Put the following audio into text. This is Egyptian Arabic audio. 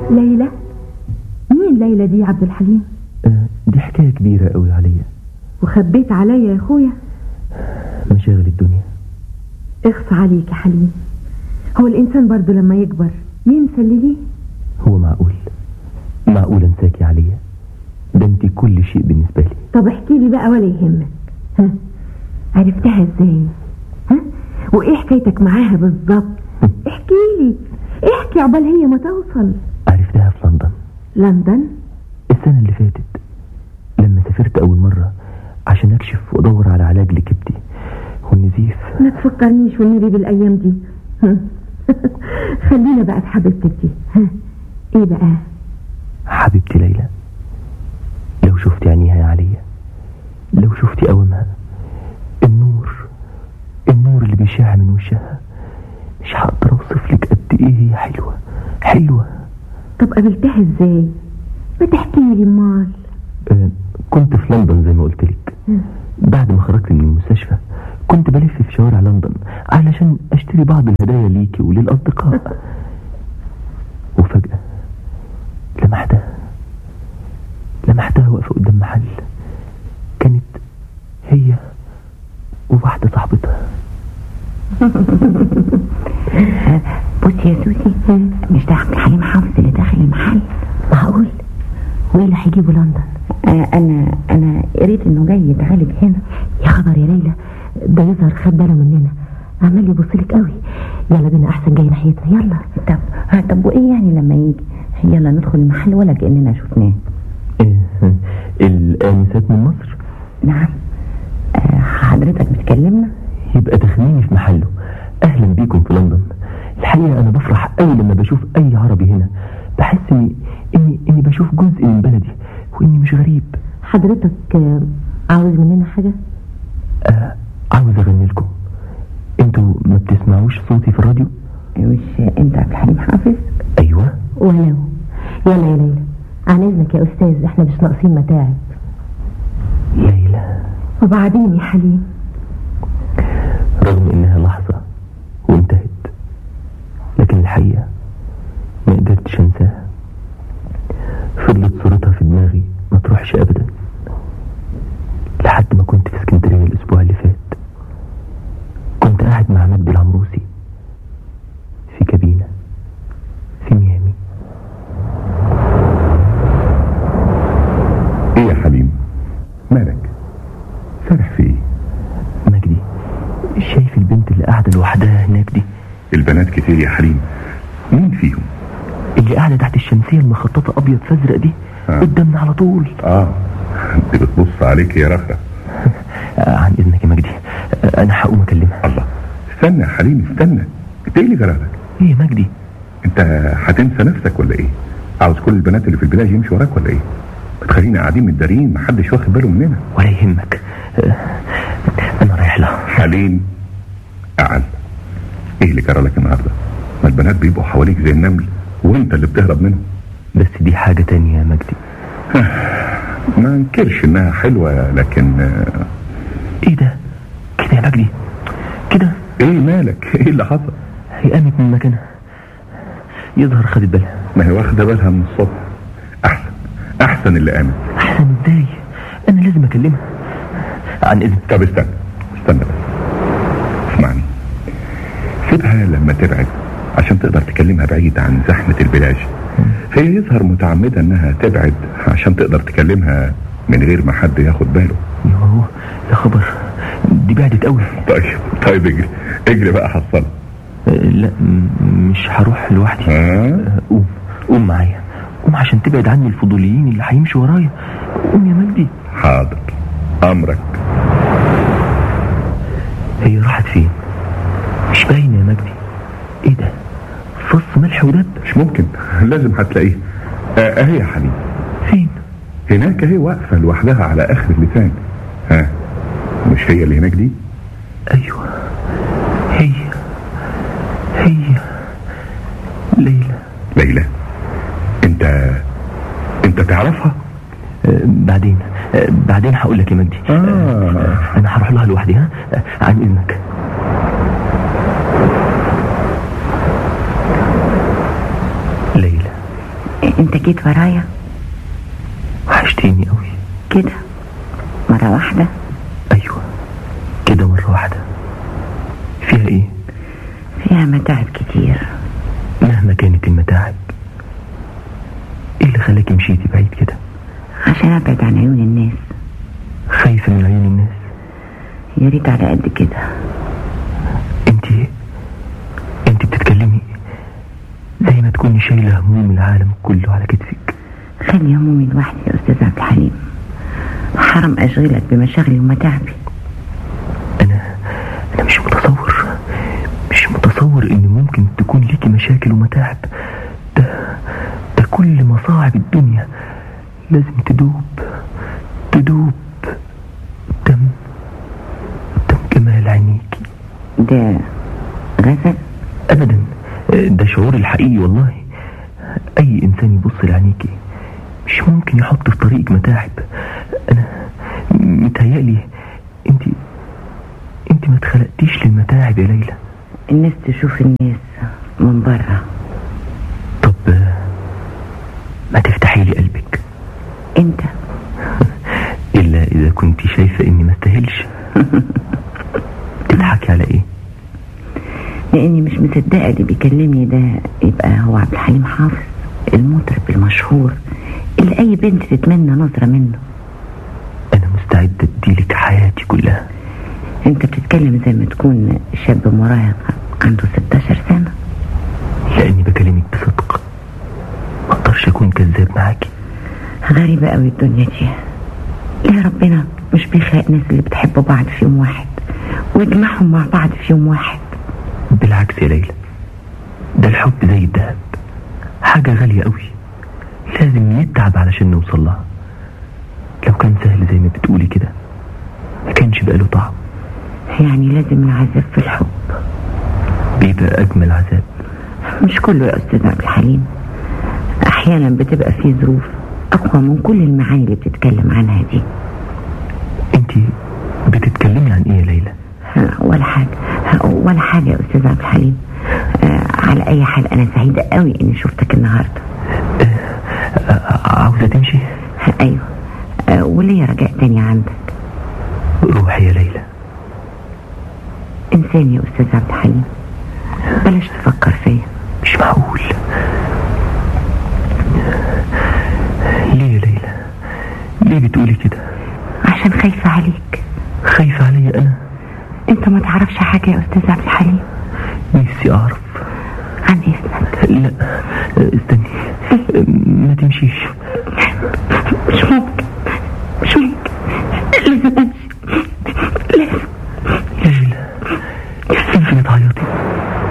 ليلى مين ليلى دي يا عبد الحليم آه، دي حكاية كبيرة قوي عليا وخبيت عليا يا اخويا مشاغل الدنيا اخص عليك يا حليم هو الانسان برضه لما يكبر ينسى اللي ليه هو معقول معقول انساكي عليا ده انت كل شيء بالنسبة لي طب احكي لي بقى ولا يهمك ها عرفتها ازاي ها وايه حكايتك معاها بالظبط احكي لي احكي عقبال هي ما توصل عرفتها في لندن لندن السنة اللي فاتت لما سافرت أول مرة عشان أكشف وأدور على علاج لكبدي والنزيف ما تفكرنيش والنبي بالايام دي ها. خلينا بقى في حبيبتك دي ها ايه بقى حبيبتي ليلى لو شفت عينيها يا عليا لو شفتي قوامها النور النور اللي بيشع من وشها مش هقدر اوصف لك قد ايه هي حلوه حلوه طب قابلتها ازاي ما تحكي لي امال آه، كنت في لندن زي ما قلت لك بعد ما خرجت من المستشفى كنت بلف في شوارع لندن علشان اشتري بعض الهدايا ليكي وللاصدقاء وفجأة لمحتها لمحتها واقفة قدام محل كانت هي وواحدة صاحبتها بصي يا سوسي مش ده عبد الحليم حافظ اللي داخل المحل معقول وايه اللي هيجيبه لندن آه انا انا قريت انه جاي يتعالج هنا يا خبر يا ليلى ده يظهر خد باله مننا عمال يبص لك قوي يلا بينا احسن جاي ناحيتنا يلا طب آه طب وايه يعني لما يجي يلا ندخل المحل ولا كاننا شفناه إيه، الآنسات من مصر نعم آه حضرتك بتكلمنا يبقى تخميني في محله اهلا بيكم في لندن الحقيقه انا بفرح قوي لما بشوف اي عربي هنا بحس اني اني اني بشوف جزء من بلدي واني مش غريب حضرتك آه، عاوز مننا حاجة آه عاوز اغني لكم انتوا ما بتسمعوش صوتي في الراديو مش انت عبد الحليم حافظ ايوه ولو يلا يا ليلى عن اذنك يا استاذ احنا مش ناقصين متاعب ليلى وبعدين يا حليم رغم انها لحظه وانتهت لكن الحقيقه ما قدرتش انساها فضلت صورتها في دماغي ما تروحش ابدا لحد ما كنت في اسكندريه الاسبوع اللي فات كنت قاعد مع مجدي العمروسي في كابينه في ميامي ايه يا حليم مالك سرح في ايه مجدي شايف البنت اللي قاعده لوحدها هناك دي البنات كتير يا حليم مين فيهم اللي قاعده تحت الشمسيه المخططه ابيض فازرق دي آه. قدامنا على طول اه انت بتبص عليك يا رخرة آه، عن اذنك يا مجدي آه، انا هقوم اكلمها الله استنى يا حليم استنى انت ايه اللي جرالك ايه يا مجدي انت هتنسى نفسك ولا ايه عاوز كل البنات اللي في البلاد يمشوا وراك ولا ايه بتخلينا قاعدين متدارين محدش واخد باله مننا ولا يهمك آه، انا رايح لها حليم اعل ايه اللي جرالك النهارده ما البنات بيبقوا حواليك زي النمل وانت اللي بتهرب منهم بس دي حاجه تانية يا مجدي ما انكرش انها حلوه لكن آه، ايه ده كده يا مجدي كده ايه مالك ايه اللي حصل هي قامت من مكانها يظهر خدت بالها ما هي واخده بالها من الصبح احسن احسن اللي قامت احسن ازاي انا لازم اكلمها عن اذنك طب استنى استنى بس اسمعني سيبها لما تبعد عشان تقدر تكلمها بعيد عن زحمة البلاج هي يظهر متعمدة انها تبعد عشان تقدر تكلمها من غير ما حد ياخد باله يوه يا خبر دي بعدت قوي طيب طيب اجري اجري بقى حصل آه، لا م- مش هروح لوحدي ها آه، قوم قوم معايا قوم عشان تبعد عني الفضوليين اللي هيمشوا ورايا قوم يا مجدي حاضر امرك هي راحت فين مش باينه يا مجدي ايه ده فص ملح ودب مش ممكن لازم هتلاقيه آه، اهي يا حبيبي فين هناك اهي واقفة لوحدها على اخر اللسان ها مش هي اللي هناك دي ايوه هي هي ليلى ليلى انت انت تعرفها آه، بعدين آه، بعدين هقول لك يا مجدي آه. آه، انا هروح لها لوحدي ها آه، عن اذنك ليلى انت جيت ورايا وحشتيني قوي كده مرة واحدة ايوه كده مرة واحدة فيها ايه فيها متاعب كتير مهما كانت المتاعب ايه اللي خلاكي مشيتي بعيد كده عشان ابعد عن عيون الناس خايفة من عيون الناس يا ريت على قد كده انت انت بتتكلمي زي ما تكوني شايلة هموم العالم كله على كتفك خلي همومي لوحدي يا استاذ عبد الحليم حرم اشغلك بمشاغلي ومتاعبي انا انا مش متصور مش متصور ان ممكن تكون ليكي مشاكل ومتاعب ده ده كل مصاعب الدنيا لازم تدوب تدوب قدام قدام جمال عينيكي ده غزل ابدا ده شعور الحقيقي والله اي انسان يبص لعينيكي مش ممكن يحط في طريقك متاعب انا متهيألي انت انت ما اتخلقتيش للمتاعب يا ليلى الناس تشوف الناس من بره طب ما تفتحي لي قلبك انت الا اذا كنت شايفه اني ما استاهلش تضحكي على ايه لاني مش مصدقه اللي بيكلمني ده يبقى هو عبد الحليم حافظ المطرب المشهور اللي اي بنت تتمنى نظره منه انا مستعد اديلك حياتي كلها انت بتتكلم زي ما تكون شاب مراهق عنده 16 سنه لاني بكلمك بصدق ما اقدرش اكون كذاب معاكي غريبه قوي الدنيا دي ليه ربنا مش بيخلق ناس اللي بتحب بعض في يوم واحد ويجمعهم مع بعض في يوم واحد بالعكس يا ليلى ده الحب زي الدهب حاجة غالية قوي لازم نتعب علشان نوصل لها لو كان سهل زي ما بتقولي كده ما كانش بقى له طعم يعني لازم العذاب في الحب بيبقى أجمل عذاب مش كله يا أستاذ عبد الحليم أحيانا بتبقى فيه ظروف أقوى من كل المعاني اللي بتتكلم عنها دي انت بتتكلمي عن ايه يا ليلى ها، ولا حاجة ها، ولا حاجة يا أستاذ عبد الحليم آه، على أي حال أنا سعيدة قوي إني شفتك النهاردة آه، عاوزة تمشي ها، أيوة آه، وليا رجاء تاني عندك روحي يا ليلى إنسان يا أستاذ عبد الحليم بلاش تفكر فيا مش معقول ليه يا ليلى ليه بتقولي كده عشان خايفة عليك خايفة عليا أنا أنت ما تعرفش حاجة يا أستاذ عبد الحليم نفسي أعرف عن إذنك لا استني ما تمشيش مش ممكن